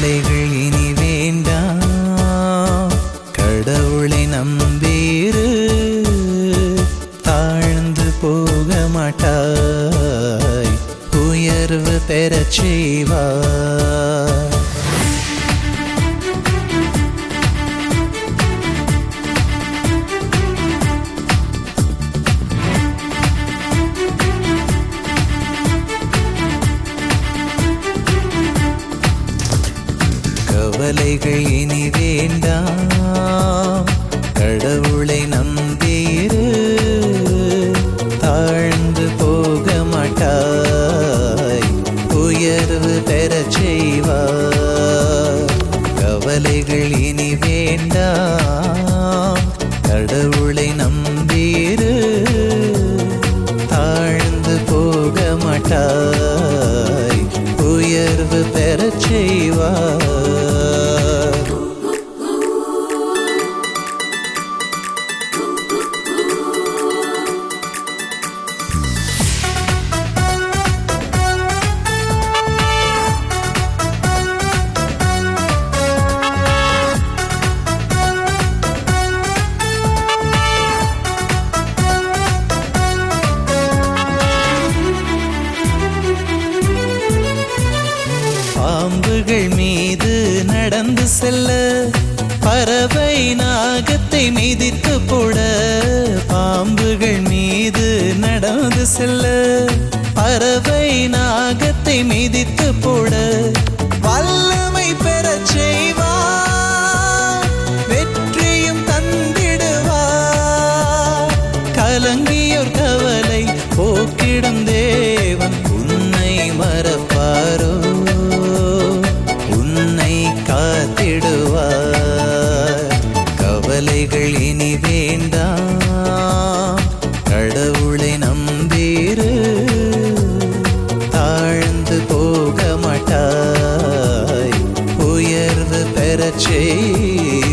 கவலைகள் இனி வேண்டாம் கடவுளை நம்பீரு தாழ்ந்து போக மாட்டாய் உயர்வு பெறச் செய்வார் கவலைகள் இனி வேண்டாம் கடவுளை நம்பீரு தாழ்ந்து போக மாட்டாய் உயர்வு பெறச் செய்வார் கவலைகள் இனி வேண்டாம் கடவுளை நம்பீரு தாழ்ந்து போக மாட்டாய் உயர்வு பெறச் செய்வார் பாம்புகள் மீது நடந்து செல்ல பறவை நாகத்தை மிதித்து போட பாம்புகள் மீது நடந்து செல்ல பறவை நாகத்தை மிதித்து போட வல்லமை பெறச் செய்வார் வெற்றியும் தந்திடுவார் கலங்கியோர் கவலை போக்கிடும் தேவன் உன்னை மறப்பாரோ உன்னை காத்திடுவார் கவலைகள் இனி வேண்டாம் கடவுளை நம்பீரு தாழ்ந்து போக மாட்டாய் உயர்வு பெறச் செய்